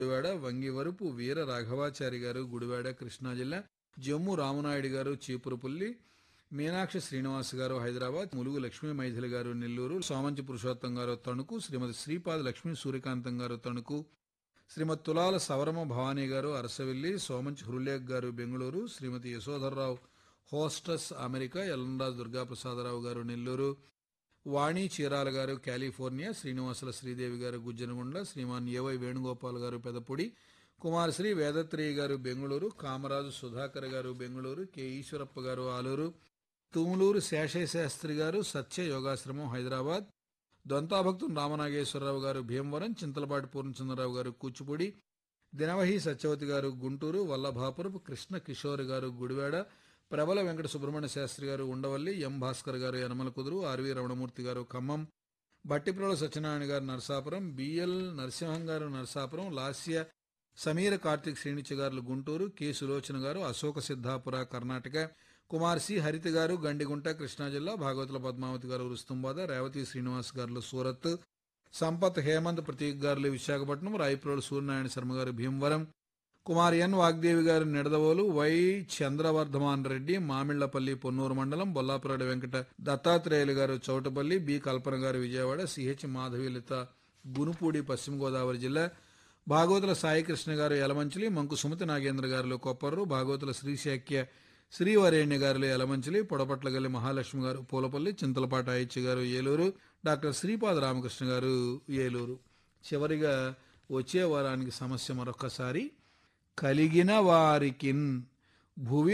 గుడివాడ వంగివరపు వీర రాఘవాచారి గారు గుడివాడ కృష్ణా జిల్లా జమ్ము రామనాయుడు గారు చీపురుపల్లి మీనాక్షి శ్రీనివాస్ గారు హైదరాబాద్ ములుగు లక్ష్మీ మైథిలి గారు నెల్లూరు సోమంచి పురుషోత్తం గారు తణుకు శ్రీమతి శ్రీపాద లక్ష్మీ సూర్యకాంతం గారు తణుకు శ్రీమతి తులాల సవరమ భవానీ గారు అరసవిల్లి సోమంచి హృలేఖ్ గారు బెంగళూరు శ్రీమతి యశోధర్రావు హోస్టస్ అమెరికా ఎల్లంరాజు దుర్గాప్రసాదరావు గారు నెల్లూరు వాణి చీరాల గారు కాలిఫోర్నియా శ్రీనివాసుల శ్రీదేవి గారు గుజ్జనగుండ శ్రీమాన్ ఏవై వేణుగోపాల్ గారు పెదపొడి కుమారశ్రీ వేదత్రేయ గారు బెంగళూరు కామరాజు సుధాకర్ గారు బెంగళూరు కె ఈశ్వరప్ప గారు ఆలూరు తుములూరు శేషయ్య శాస్త్రి గారు సత్య యోగాశ్రమం హైదరాబాద్ దొంతాభక్తుడు రామనాగేశ్వరరావు గారు భీమవరం చింతలపాటి పూర్ణచంద్రరావు గారు కూచిపూడి దినవహి సత్యవతి గారు గుంటూరు వల్లభాపురపు కృష్ణ కిషోర్ గారు గుడివాడ ప్రబల వెంకట సుబ్రహ్మణ్య శాస్త్రి గారు ఉండవల్లి ఎం భాస్కర్ గారు యనమల కుదురు ఆర్వి రమణమూర్తి గారు ఖమ్మం బట్టిప్రోల సత్యనారాయణ గారు నరసాపురం బిఎల్ నరసింహం గారు నరసాపురం లాస్య సమీర కార్తిక్ శ్రేణిచ గారు గుంటూరు కె సులోచన గారు అశోక సిద్ధాపుర కర్ణాటక కుమార్ సి హరిత గారు గండిగుంట కృష్ణా జిల్లా భాగవతుల పద్మావతి గారు రుస్తుంబాద రేవతి శ్రీనివాస్ గారు సూరత్ సంపత్ హేమంత్ ప్రతీక్ గారు విశాఖపట్నం రాయప్రోలు సూర్యనారాయణ శర్మ గారు భీమవరం కుమార్ ఎన్ వాగ్దేవి గారు నిడదవోలు వై చంద్రవర్ధమాన్ రెడ్డి మామిళ్లపల్లి పొన్నూరు మండలం బొల్లాపురాడు వెంకట దత్తాత్రేయులు గారు చౌటపల్లి బి కల్పన గారు విజయవాడ సిహెచ్ మాధవీలత గునుపూడి పశ్చిమ గోదావరి జిల్లా భాగవతుల సాయికృష్ణ గారు యలమంచిలి మంకు సుమతి నాగేంద్ర గారు కొప్పర్రు భాగవతుల శ్రీశాక్య శ్రీవరేణ్య గారు యలమంచిలి పొడపట్లగల్లి మహాలక్ష్మి గారు పూలపల్లి చింతలపాట అయ్యచ్చి గారు ఏలూరు డాక్టర్ శ్రీపాద రామకృష్ణ గారు ఏలూరు చివరిగా వచ్చే వారానికి సమస్య మరొకసారి కలిగిన వారికిన్ భువి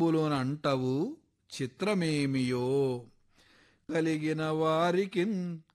నఘంబులోనంటవు చిత్రమేమియో కలిగిన వారికిన్